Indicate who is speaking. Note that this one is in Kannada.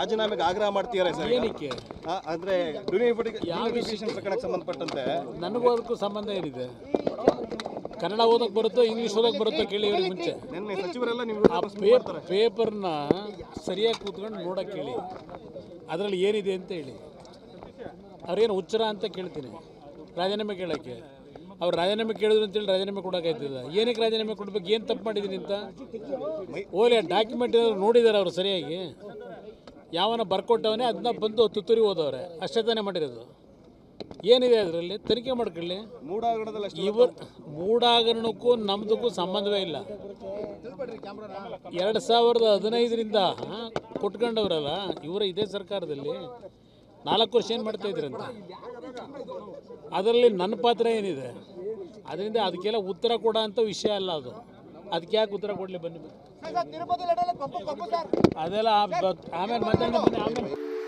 Speaker 1: ರಾಜೀನಾಮೆಗೆ ಆಗ್ರಹ ಮಾಡ್ತೀರಾ ಸರ್ ಈಗ?
Speaker 2: ಏನಕ್ಕೆ
Speaker 1: ಆ, ಅಂದ್ರೆ ಡಿನೋಟಿಫಿಕೇಶನ್ ಪ್ರಕರಣಕ್ಕೆ ಸಂಬಂಧಪಟ್ಟಂತೆ
Speaker 2: ನನಗೂ ಅದಕ್ಕೂ ಸಂಬಂಧ ಏನಿದೆ ಕನ್ನಡ ಓದಕ್ಕೆ ಬರುತ್ತೋ ಇಂಗ್ಲೀಷ್ ಓದಕ್ಕೆ ಬರುತ್ತೋ ಕೇಳಿ ಇವ್ರಿಗೆ ಮುಂಚೆ
Speaker 1: ನಿನ್ನೆ ಸಚಿವರೆಲ್ಲ ನಿಮ್ಗೆ
Speaker 2: ಆ ಪೇಪ್ ಪೇಪರ್ನ ಸರಿಯಾಗಿ ಕೂತ್ಕೊಂಡು ನೋಡೋಕೆ ಹೇಳಿ ಅದರಲ್ಲಿ ಏನಿದೆ ಅಂತ ಹೇಳಿ ಅವ್ರೇನು ಹುಚ್ಚರ ಅಂತ ಕೇಳ್ತೀನಿ ರಾಜೀನಾಮೆ ಕೇಳೋಕ್ಕೆ ಅವ್ರು ರಾಜೀನಾಮೆ ಕೇಳಿದ್ರು ಅಂತೇಳಿ ರಾಜೀನಾಮೆ ಕೊಡೋಕ್ಕಾಯ್ತಿಲ್ಲ ಏನಕ್ಕೆ ರಾಜೀನಾಮೆ ಕೊಡ್ಬೇಕು ಏನು ತಪ್ಪು ಮಾಡಿದ್ದೀನಿ ಅಂತ ಓಲಿ ಆ ಡಾಕ್ಯುಮೆಂಟ್ ಏನಾದ್ರು ನೋಡಿದ್ದಾರೆ ಅವರು ಸರಿಯಾಗಿ ಯಾವನ ಬರ್ಕೊಟ್ಟವನೇ ಅದನ್ನ ಬಂದು ತುತ್ತೂರಿ ಓದವ್ರೆ ಅಷ್ಟೇ ತಾನೇ ಮಾಡಿರೋದು ಏನಿದೆ ಅದರಲ್ಲಿ ತನಿಖೆ ಮಾಡ್ಕೊಳ್ಳಿ
Speaker 1: ಮೂಡಾಗಡದಲ್ಲಿ ಅಷ್ಟು
Speaker 2: ಇವರು ಮೂಡಾಗರಣಕ್ಕೂ ನಮ್ದಕ್ಕೂ ಸಂಬಂಧವೇ ಇಲ್ಲ ಎರಡು ಸಾವಿರದ ಹದಿನೈದರಿಂದ ಕೊಟ್ಕೊಂಡವ್ರಲ್ಲ ಇವರ ಇದೇ ಸರ್ಕಾರದಲ್ಲಿ ನಾಲ್ಕು ವರ್ಷ ಏನು ಮಾಡ್ತಾ ಇದ್ರಂತ ಅದರಲ್ಲಿ ನನ್ನ ಪಾತ್ರ ಏನಿದೆ ಅದರಿಂದ ಅದಕ್ಕೆಲ್ಲ ಉತ್ತರ ಕೊಡೋ ಅಂಥ ವಿಷಯ ಅಲ್ಲ ಅದು ಅದಕ್ಕೆ ಯಾಕೆ ಉತ್ತರ ಕೊಡಲಿ ಬನ್ನಿ ಅದೆಲ್ಲ ಆ- ಆಮೇಲೆ ಮಾತಾಡೋಣ ಬನ್ನಿ ಆಮೇಲೆ